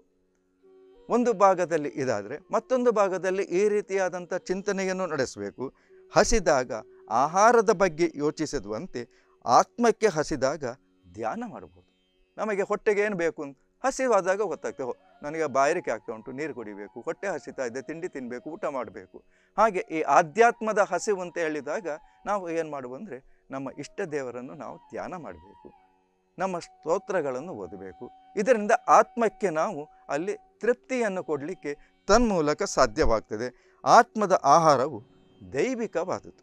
ಒಂದು ಭಾಗದಲ್ಲಿ ಇದಾದರೆ ಮತ್ತೊಂದು ಭಾಗದಲ್ಲಿ ಈ ರೀತಿಯಾದಂಥ ಚಿಂತನೆಯನ್ನು ನಡೆಸಬೇಕು ಹಸಿದಾಗ ಆಹಾರದ ಬಗ್ಗೆ ಯೋಚಿಸಿದುವಂತೆ ಆತ್ಮಕ್ಕೆ ಹಸಿದಾಗ ಧ್ಯಾನ ಮಾಡ್ಬೋದು ನಮಗೆ ಹೊಟ್ಟೆಗೆ ಏನು ಬೇಕು ಅಂತ ಹಸಿವಾದಾಗ ಗೊತ್ತಾಗ್ತದೆ ಹೋ ನನಗೆ ಬಾಯಾರಿಕೆ ಆಗ್ತಾ ಉಂಟು ನೀರು ಕುಡಿಬೇಕು ಹೊಟ್ಟೆ ಹಸಿತಾ ಇದೆ ತಿಂಡಿ ತಿನ್ನಬೇಕು ಊಟ ಮಾಡಬೇಕು ಹಾಗೆ ಈ ಆಧ್ಯಾತ್ಮದ ಹಸಿವು ಅಂತ ಹೇಳಿದಾಗ ನಾವು ಏನು ಮಾಡುವಂದರೆ ನಮ್ಮ ಇಷ್ಟ ದೇವರನ್ನು ನಾವು ಧ್ಯಾನ ಮಾಡಬೇಕು ನಮ್ಮ ಸ್ತೋತ್ರಗಳನ್ನು ಓದಬೇಕು ಇದರಿಂದ ಆತ್ಮಕ್ಕೆ ನಾವು ಅಲ್ಲಿ ತೃಪ್ತಿಯನ್ನು ಕೊಡಲಿಕ್ಕೆ ತನ್ಮೂಲಕ ಸಾಧ್ಯವಾಗ್ತದೆ ಆತ್ಮದ ಆಹಾರವು ದೈವಿಕವಾದುದು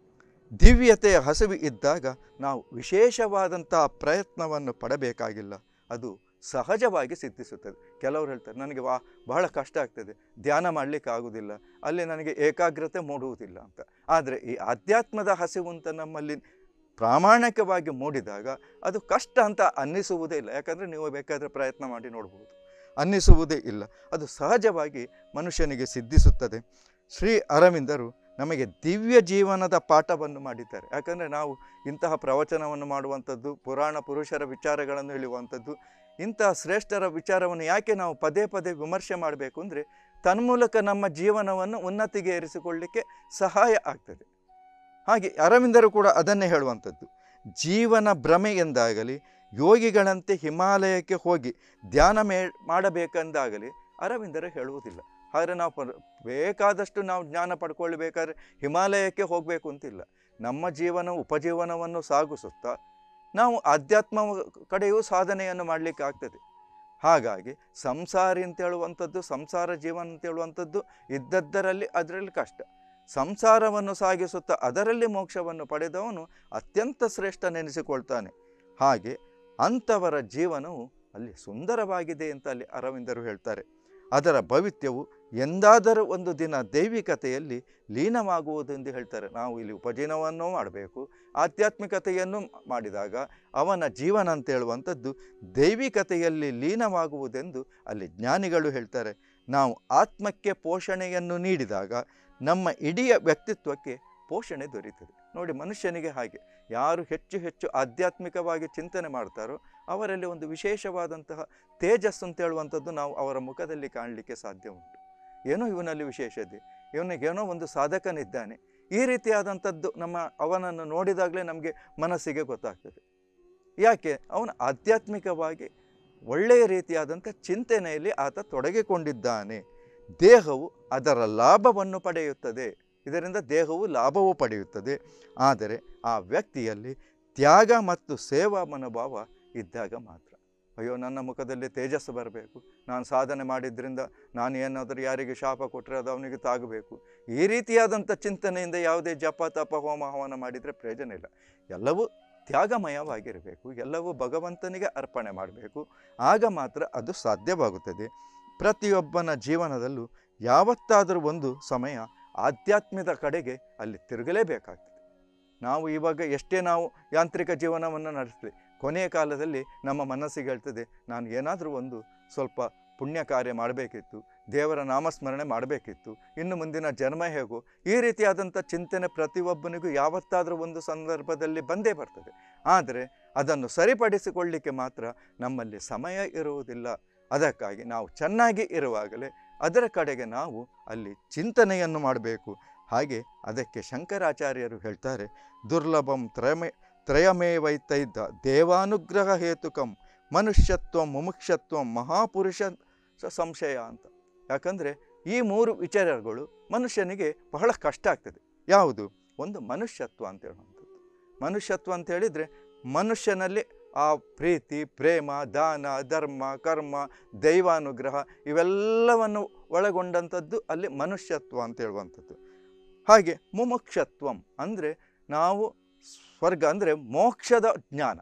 ದಿವ್ಯತೆಯ ಹಸಿವು ಇದ್ದಾಗ ನಾವು ವಿಶೇಷವಾದಂಥ ಪ್ರಯತ್ನವನ್ನು ಪಡಬೇಕಾಗಿಲ್ಲ ಅದು ಸಹಜವಾಗಿ ಸಿದ್ಧಿಸುತ್ತದೆ ಕೆಲವರು ಹೇಳ್ತಾರೆ ನನಗೆ ವಾ ಬಹಳ ಕಷ್ಟ ಆಗ್ತದೆ ಧ್ಯಾನ ಮಾಡಲಿಕ್ಕೆ ಆಗುವುದಿಲ್ಲ ಅಲ್ಲಿ ನನಗೆ ಏಕಾಗ್ರತೆ ಮೂಡುವುದಿಲ್ಲ ಅಂತ ಆದರೆ ಈ ಆಧ್ಯಾತ್ಮದ ಹಸಿವು ಅಂತ ನಮ್ಮಲ್ಲಿ ಪ್ರಾಮಾಣಿಕವಾಗಿ ಮೂಡಿದಾಗ ಅದು ಕಷ್ಟ ಅಂತ ಅನ್ನಿಸುವುದೇ ಇಲ್ಲ ಯಾಕಂದರೆ ನೀವು ಬೇಕಾದರೆ ಪ್ರಯತ್ನ ಮಾಡಿ ನೋಡ್ಬೋದು ಅನ್ನಿಸುವುದೇ ಇಲ್ಲ ಅದು ಸಹಜವಾಗಿ ಮನುಷ್ಯನಿಗೆ ಸಿದ್ಧಿಸುತ್ತದೆ ಶ್ರೀ ಅರವಿಂದರು ನಮಗೆ ದಿವ್ಯ ಜೀವನದ ಪಾಠವನ್ನು ಮಾಡಿದ್ದಾರೆ ಯಾಕಂದರೆ ನಾವು ಇಂತಹ ಪ್ರವಚನವನ್ನು ಮಾಡುವಂಥದ್ದು ಪುರಾಣ ಪುರುಷರ ವಿಚಾರಗಳನ್ನು ಹೇಳುವಂಥದ್ದು ಇಂತಹ ಶ್ರೇಷ್ಠರ ವಿಚಾರವನ್ನು ಯಾಕೆ ನಾವು ಪದೇ ಪದೇ ವಿಮರ್ಶೆ ಮಾಡಬೇಕು ಅಂದರೆ ತನ್ಮೂಲಕ ನಮ್ಮ ಜೀವನವನ್ನು ಉನ್ನತಿಗೆ ಏರಿಸಿಕೊಳ್ಳಿಕ್ಕೆ ಸಹಾಯ ಆಗ್ತದೆ ಹಾಗೆ ಅರವಿಂದರು ಕೂಡ ಅದನ್ನೇ ಹೇಳುವಂಥದ್ದು ಜೀವನ ಭ್ರಮೆ ಎಂದಾಗಲಿ ಯೋಗಿಗಳಂತೆ ಹಿಮಾಲಯಕ್ಕೆ ಹೋಗಿ ಧ್ಯಾನ ಮೇ ಮಾಡಬೇಕೆಂದಾಗಲಿ ಅರವಿಂದರು ಹೇಳುವುದಿಲ್ಲ ಆದರೆ ನಾವು ಪರ್ ಬೇಕಾದಷ್ಟು ನಾವು ಜ್ಞಾನ ಪಡ್ಕೊಳ್ಬೇಕಾದ್ರೆ ಹಿಮಾಲಯಕ್ಕೆ ಹೋಗಬೇಕು ಅಂತಿಲ್ಲ ನಮ್ಮ ಜೀವನ ಉಪಜೀವನವನ್ನು ಸಾಗಿಸುತ್ತಾ ನಾವು ಆಧ್ಯಾತ್ಮ ಕಡೆಯೂ ಸಾಧನೆಯನ್ನು ಮಾಡಲಿಕ್ಕೆ ಆಗ್ತದೆ ಹಾಗಾಗಿ ಸಂಸಾರಿ ಅಂತ ಹೇಳುವಂಥದ್ದು ಸಂಸಾರ ಜೀವನ ಅಂತ ಹೇಳುವಂಥದ್ದು ಇದ್ದದ್ದರಲ್ಲಿ ಅದರಲ್ಲಿ ಕಷ್ಟ ಸಂಸಾರವನ್ನು ಸಾಗಿಸುತ್ತಾ ಅದರಲ್ಲಿ ಮೋಕ್ಷವನ್ನು ಪಡೆದವನು ಅತ್ಯಂತ ಶ್ರೇಷ್ಠ ನೆನೆಸಿಕೊಳ್ತಾನೆ ಹಾಗೆ ಅಂಥವರ ಜೀವನವು ಅಲ್ಲಿ ಸುಂದರವಾಗಿದೆ ಅಂತ ಅಲ್ಲಿ ಅರವಿಂದರು ಹೇಳ್ತಾರೆ ಅದರ ಭವಿತ್ಯವು ಎಂದಾದರೂ ಒಂದು ದಿನ ದೈವಿಕತೆಯಲ್ಲಿ ಲೀನವಾಗುವುದೆಂದು ಹೇಳ್ತಾರೆ ನಾವು ಇಲ್ಲಿ ಉಪಜೀವನವನ್ನು ಮಾಡಬೇಕು ಆಧ್ಯಾತ್ಮಿಕತೆಯನ್ನು ಮಾಡಿದಾಗ ಅವನ ಜೀವನ ಅಂತ ಹೇಳುವಂಥದ್ದು ದೈವಿಕತೆಯಲ್ಲಿ ಲೀನವಾಗುವುದೆಂದು ಅಲ್ಲಿ ಜ್ಞಾನಿಗಳು ಹೇಳ್ತಾರೆ ನಾವು ಆತ್ಮಕ್ಕೆ ಪೋಷಣೆಯನ್ನು ನೀಡಿದಾಗ ನಮ್ಮ ಇಡೀ ವ್ಯಕ್ತಿತ್ವಕ್ಕೆ ಪೋಷಣೆ ದೊರೀತದೆ ನೋಡಿ ಮನುಷ್ಯನಿಗೆ ಹಾಗೆ ಯಾರು ಹೆಚ್ಚು ಹೆಚ್ಚು ಆಧ್ಯಾತ್ಮಿಕವಾಗಿ ಚಿಂತನೆ ಮಾಡ್ತಾರೋ ಅವರಲ್ಲಿ ಒಂದು ವಿಶೇಷವಾದಂತಹ ತೇಜಸ್ಸು ಅಂತ ಹೇಳುವಂಥದ್ದು ನಾವು ಅವರ ಮುಖದಲ್ಲಿ ಕಾಣಲಿಕ್ಕೆ ಸಾಧ್ಯ ಉಂಟು ಏನೋ ಇವನಲ್ಲಿ ವಿಶೇಷ ಇದೆ ಇವನಿಗೇನೋ ಒಂದು ಸಾಧಕನಿದ್ದಾನೆ ಈ ರೀತಿಯಾದಂಥದ್ದು ನಮ್ಮ ಅವನನ್ನು ನೋಡಿದಾಗಲೇ ನಮಗೆ ಮನಸ್ಸಿಗೆ ಗೊತ್ತಾಗ್ತದೆ ಯಾಕೆ ಅವನು ಆಧ್ಯಾತ್ಮಿಕವಾಗಿ ಒಳ್ಳೆಯ ರೀತಿಯಾದಂಥ ಚಿಂತನೆಯಲ್ಲಿ ಆತ ತೊಡಗಿಕೊಂಡಿದ್ದಾನೆ ದೇಹವು ಅದರ ಲಾಭವನ್ನು ಪಡೆಯುತ್ತದೆ ಇದರಿಂದ ದೇಹವು ಲಾಭವೂ ಪಡೆಯುತ್ತದೆ ಆದರೆ ಆ ವ್ಯಕ್ತಿಯಲ್ಲಿ ತ್ಯಾಗ ಮತ್ತು ಸೇವಾ ಮನೋಭಾವ ಇದ್ದಾಗ ಮಾತ್ರ ಅಯ್ಯೋ ನನ್ನ ಮುಖದಲ್ಲಿ ತೇಜಸ್ಸು ಬರಬೇಕು ನಾನು ಸಾಧನೆ ಮಾಡಿದ್ರಿಂದ ನಾನು ಏನಾದರೂ ಯಾರಿಗೆ ಶಾಪ ಕೊಟ್ಟರೆ ಅದು ಅವನಿಗೆ ತಾಗಬೇಕು ಈ ರೀತಿಯಾದಂಥ ಚಿಂತನೆಯಿಂದ ಯಾವುದೇ ಜಪ ತಪ ಹೋಮ ಹವನ ಮಾಡಿದರೆ ಪ್ರಯೋಜನ ಇಲ್ಲ ಎಲ್ಲವೂ ತ್ಯಾಗಮಯವಾಗಿರಬೇಕು ಎಲ್ಲವೂ ಭಗವಂತನಿಗೆ ಅರ್ಪಣೆ ಮಾಡಬೇಕು ಆಗ ಮಾತ್ರ ಅದು ಸಾಧ್ಯವಾಗುತ್ತದೆ ಪ್ರತಿಯೊಬ್ಬನ ಜೀವನದಲ್ಲೂ ಯಾವತ್ತಾದರೂ ಒಂದು ಸಮಯ ಆಧ್ಯಾತ್ಮದ ಕಡೆಗೆ ಅಲ್ಲಿ ತಿರುಗಲೇಬೇಕಾಗ್ತದೆ ನಾವು ಇವಾಗ ಎಷ್ಟೇ ನಾವು ಯಾಂತ್ರಿಕ ಜೀವನವನ್ನು ನಡೆಸಲಿ ಕೊನೆಯ ಕಾಲದಲ್ಲಿ ನಮ್ಮ ಮನಸ್ಸಿಗೆ ಹೇಳ್ತದೆ ನಾನು ಏನಾದರೂ ಒಂದು ಸ್ವಲ್ಪ ಪುಣ್ಯ ಕಾರ್ಯ ಮಾಡಬೇಕಿತ್ತು ದೇವರ ನಾಮಸ್ಮರಣೆ ಮಾಡಬೇಕಿತ್ತು ಇನ್ನು ಮುಂದಿನ ಜನ್ಮ ಹೇಗೋ ಈ ರೀತಿಯಾದಂಥ ಚಿಂತನೆ ಪ್ರತಿಯೊಬ್ಬನಿಗೂ ಯಾವತ್ತಾದರೂ ಒಂದು ಸಂದರ್ಭದಲ್ಲಿ ಬಂದೇ ಬರ್ತದೆ ಆದರೆ ಅದನ್ನು ಸರಿಪಡಿಸಿಕೊಳ್ಳಿಕ್ಕೆ ಮಾತ್ರ ನಮ್ಮಲ್ಲಿ ಸಮಯ ಇರುವುದಿಲ್ಲ ಅದಕ್ಕಾಗಿ ನಾವು ಚೆನ್ನಾಗಿ ಇರುವಾಗಲೇ ಅದರ ಕಡೆಗೆ ನಾವು ಅಲ್ಲಿ ಚಿಂತನೆಯನ್ನು ಮಾಡಬೇಕು ಹಾಗೆ ಅದಕ್ಕೆ ಶಂಕರಾಚಾರ್ಯರು ಹೇಳ್ತಾರೆ ದುರ್ಲಭಂ ತ್ರಯಮೇ ತ್ರಯಮೇವೈತೈದ್ದ ದೇವಾನುಗ್ರಹ ಹೇತುಕಂ ಮನುಷ್ಯತ್ವ ಮುಮುಕ್ಷತ್ವ ಮಹಾಪುರುಷ ಸ- ಸಂಶಯ ಅಂತ ಯಾಕಂದರೆ ಈ ಮೂರು ವಿಚಾರಗಳು ಮನುಷ್ಯನಿಗೆ ಬಹಳ ಕಷ್ಟ ಆಗ್ತದೆ ಯಾವುದು ಒಂದು ಮನುಷ್ಯತ್ವ ಅಂತ ಹೇಳುವಂಥದ್ದು ಮನುಷ್ಯತ್ವ ಅಂತ ಹೇಳಿದರೆ ಮನುಷ್ಯನಲ್ಲಿ ಆ ಪ್ರೀತಿ ಪ್ರೇಮ ದಾನ ಧರ್ಮ ಕರ್ಮ ದೈವಾನುಗ್ರಹ ಇವೆಲ್ಲವನ್ನು ಒಳಗೊಂಡಂಥದ್ದು ಅಲ್ಲಿ ಮನುಷ್ಯತ್ವ ಅಂತ ಹೇಳುವಂಥದ್ದು ಹಾಗೆ ಮುಮುಕ್ಷತ್ವಂ ಅಂದರೆ ನಾವು ಸ್ವರ್ಗ ಅಂದರೆ ಮೋಕ್ಷದ ಜ್ಞಾನ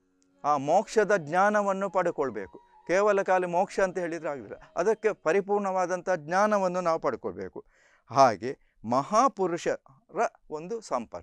ಆ ಮೋಕ್ಷದ ಜ್ಞಾನವನ್ನು ಪಡ್ಕೊಳ್ಬೇಕು ಕೇವಲ ಖಾಲಿ ಮೋಕ್ಷ ಅಂತ ಹೇಳಿದರೆ ಆಗಲಿಲ್ಲ ಅದಕ್ಕೆ ಪರಿಪೂರ್ಣವಾದಂಥ ಜ್ಞಾನವನ್ನು ನಾವು ಪಡ್ಕೊಳ್ಬೇಕು ಹಾಗೆ ಮಹಾಪುರುಷರ ಒಂದು ಸಂಪರ್ಕ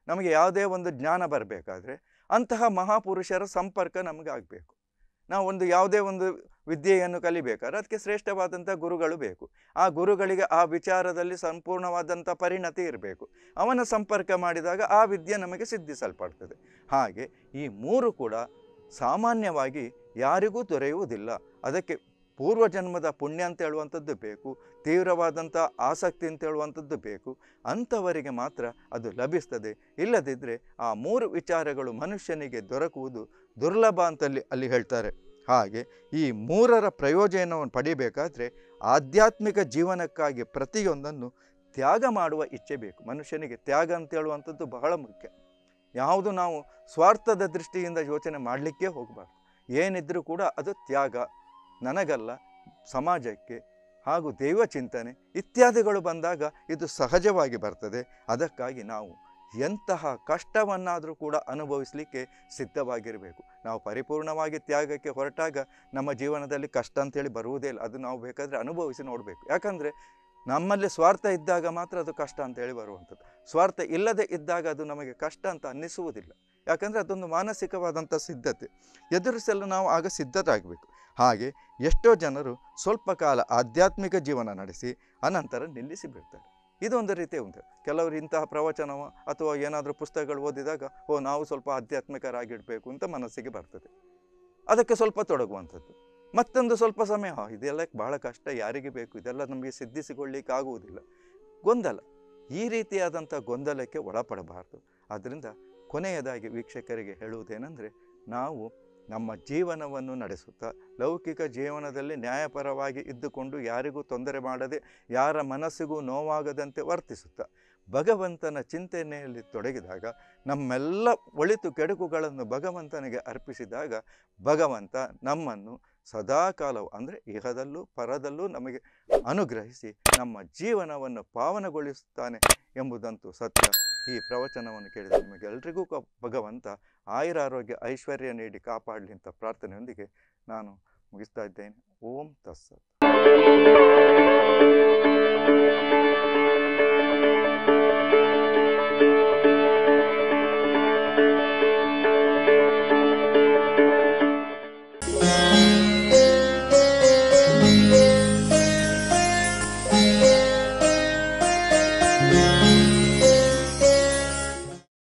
ನಮಗೆ ಯಾವುದೇ ಒಂದು ಜ್ಞಾನ ಬರಬೇಕಾದ್ರೆ ಅಂತಹ ಮಹಾಪುರುಷರ ಸಂಪರ್ಕ ನಮಗೆ ಆಗಬೇಕು ನಾವು ಒಂದು ಯಾವುದೇ ಒಂದು ವಿದ್ಯೆಯನ್ನು ಕಲಿಬೇಕಾದ್ರೆ ಅದಕ್ಕೆ ಶ್ರೇಷ್ಠವಾದಂಥ ಗುರುಗಳು ಬೇಕು ಆ ಗುರುಗಳಿಗೆ ಆ ವಿಚಾರದಲ್ಲಿ ಸಂಪೂರ್ಣವಾದಂಥ ಪರಿಣತಿ ಇರಬೇಕು ಅವನ ಸಂಪರ್ಕ ಮಾಡಿದಾಗ ಆ ವಿದ್ಯೆ ನಮಗೆ ಸಿದ್ಧಿಸಲ್ಪಡ್ತದೆ ಹಾಗೆ ಈ ಮೂರು ಕೂಡ ಸಾಮಾನ್ಯವಾಗಿ ಯಾರಿಗೂ ದೊರೆಯುವುದಿಲ್ಲ ಅದಕ್ಕೆ ಪೂರ್ವಜನ್ಮದ ಪುಣ್ಯ ಅಂತ ಹೇಳುವಂಥದ್ದು ಬೇಕು ತೀವ್ರವಾದಂಥ ಆಸಕ್ತಿ ಅಂತ ಹೇಳುವಂಥದ್ದು ಬೇಕು ಅಂಥವರಿಗೆ ಮಾತ್ರ ಅದು ಲಭಿಸ್ತದೆ ಇಲ್ಲದಿದ್ದರೆ ಆ ಮೂರು ವಿಚಾರಗಳು ಮನುಷ್ಯನಿಗೆ ದೊರಕುವುದು ದುರ್ಲಭ ಅಂತಲ್ಲಿ ಅಲ್ಲಿ ಹೇಳ್ತಾರೆ ಹಾಗೆ ಈ ಮೂರರ ಪ್ರಯೋಜನವನ್ನು ಪಡಿಬೇಕಾದ್ರೆ ಆಧ್ಯಾತ್ಮಿಕ ಜೀವನಕ್ಕಾಗಿ ಪ್ರತಿಯೊಂದನ್ನು ತ್ಯಾಗ ಮಾಡುವ ಇಚ್ಛೆ ಬೇಕು ಮನುಷ್ಯನಿಗೆ ತ್ಯಾಗ ಅಂತ ಹೇಳುವಂಥದ್ದು ಬಹಳ ಮುಖ್ಯ ಯಾವುದು ನಾವು ಸ್ವಾರ್ಥದ ದೃಷ್ಟಿಯಿಂದ ಯೋಚನೆ ಮಾಡಲಿಕ್ಕೆ ಹೋಗಬಾರ್ದು ಏನಿದ್ರೂ ಕೂಡ ಅದು ತ್ಯಾಗ ನನಗಲ್ಲ ಸಮಾಜಕ್ಕೆ ಹಾಗೂ ದೈವ ಚಿಂತನೆ ಇತ್ಯಾದಿಗಳು ಬಂದಾಗ ಇದು ಸಹಜವಾಗಿ ಬರ್ತದೆ ಅದಕ್ಕಾಗಿ ನಾವು ಎಂತಹ ಕಷ್ಟವನ್ನಾದರೂ ಕೂಡ ಅನುಭವಿಸಲಿಕ್ಕೆ ಸಿದ್ಧವಾಗಿರಬೇಕು ನಾವು ಪರಿಪೂರ್ಣವಾಗಿ ತ್ಯಾಗಕ್ಕೆ ಹೊರಟಾಗ ನಮ್ಮ ಜೀವನದಲ್ಲಿ ಕಷ್ಟ ಅಂತೇಳಿ ಬರುವುದೇ ಇಲ್ಲ ಅದು ನಾವು ಬೇಕಾದರೆ ಅನುಭವಿಸಿ ನೋಡಬೇಕು ಯಾಕಂದರೆ ನಮ್ಮಲ್ಲಿ ಸ್ವಾರ್ಥ ಇದ್ದಾಗ ಮಾತ್ರ ಅದು ಕಷ್ಟ ಅಂತೇಳಿ ಬರುವಂಥದ್ದು ಸ್ವಾರ್ಥ ಇಲ್ಲದೆ ಇದ್ದಾಗ ಅದು ನಮಗೆ ಕಷ್ಟ ಅಂತ ಅನ್ನಿಸುವುದಿಲ್ಲ ಯಾಕಂದರೆ ಅದೊಂದು ಮಾನಸಿಕವಾದಂಥ ಸಿದ್ಧತೆ ಎದುರಿಸಲು ನಾವು ಆಗ ಸಿದ್ಧರಾಗಬೇಕು ಹಾಗೆ ಎಷ್ಟೋ ಜನರು ಸ್ವಲ್ಪ ಕಾಲ ಆಧ್ಯಾತ್ಮಿಕ ಜೀವನ ನಡೆಸಿ ಅನಂತರ ನಿಲ್ಲಿಸಿ ಬಿಡ್ತಾರೆ ಇದೊಂದು ರೀತಿ ಉಂಟು ಕೆಲವರು ಇಂತಹ ಪ್ರವಚನವ ಅಥವಾ ಏನಾದರೂ ಪುಸ್ತಕಗಳು ಓದಿದಾಗ ಓ ನಾವು ಸ್ವಲ್ಪ ಆಧ್ಯಾತ್ಮಿಕರಾಗಿಡಬೇಕು ಅಂತ ಮನಸ್ಸಿಗೆ ಬರ್ತದೆ ಅದಕ್ಕೆ ಸ್ವಲ್ಪ ತೊಡಗುವಂಥದ್ದು ಮತ್ತೊಂದು ಸ್ವಲ್ಪ ಸಮಯ "ಆ, ಇದೆಲ್ಲ ಭಾಳ ಕಷ್ಟ ಯಾರಿಗೆ ಬೇಕು ಇದೆಲ್ಲ ನಮಗೆ ಸಿದ್ಧಿಸಿಕೊಳ್ಳಿಕ್ಕೆ ಆಗುವುದಿಲ್ಲ ಗೊಂದಲ ಈ ರೀತಿಯಾದಂಥ ಗೊಂದಲಕ್ಕೆ ಒಳಪಡಬಾರ್ದು ಆದ್ದರಿಂದ ಕೊನೆಯದಾಗಿ ವೀಕ್ಷಕರಿಗೆ ಹೇಳುವುದೇನೆಂದರೆ ನಾವು ನಮ್ಮ ಜೀವನವನ್ನು ನಡೆಸುತ್ತಾ ಲೌಕಿಕ ಜೀವನದಲ್ಲಿ ನ್ಯಾಯಪರವಾಗಿ ಇದ್ದುಕೊಂಡು ಯಾರಿಗೂ ತೊಂದರೆ ಮಾಡದೆ ಯಾರ ಮನಸ್ಸಿಗೂ ನೋವಾಗದಂತೆ ವರ್ತಿಸುತ್ತಾ ಭಗವಂತನ ಚಿಂತನೆಯಲ್ಲಿ ತೊಡಗಿದಾಗ ನಮ್ಮೆಲ್ಲ ಒಳಿತು ಕೆಡುಕುಗಳನ್ನು ಭಗವಂತನಿಗೆ ಅರ್ಪಿಸಿದಾಗ ಭಗವಂತ ನಮ್ಮನ್ನು ಸದಾಕಾಲವು ಅಂದರೆ ಇಹದಲ್ಲೂ ಪರದಲ್ಲೂ ನಮಗೆ ಅನುಗ್ರಹಿಸಿ ನಮ್ಮ ಜೀವನವನ್ನು ಪಾವನಗೊಳಿಸುತ್ತಾನೆ ಎಂಬುದಂತೂ ಸತ್ಯ ಈ ಪ್ರವಚನವನ್ನು ಕೇಳಿದ ನಿಮಗೆಲ್ಲರಿಗೂ ಕ ಭಗವಂತ ಆಯುರಾರೋಗ್ಯ ಐಶ್ವರ್ಯ ನೀಡಿ ಕಾಪಾಡಲಿ ಅಂತ ಪ್ರಾರ್ಥನೆಯೊಂದಿಗೆ ನಾನು ಮುಗಿಸ್ತಾ ಇದ್ದೇನೆ ಓಂ ತಸ್ಸತ್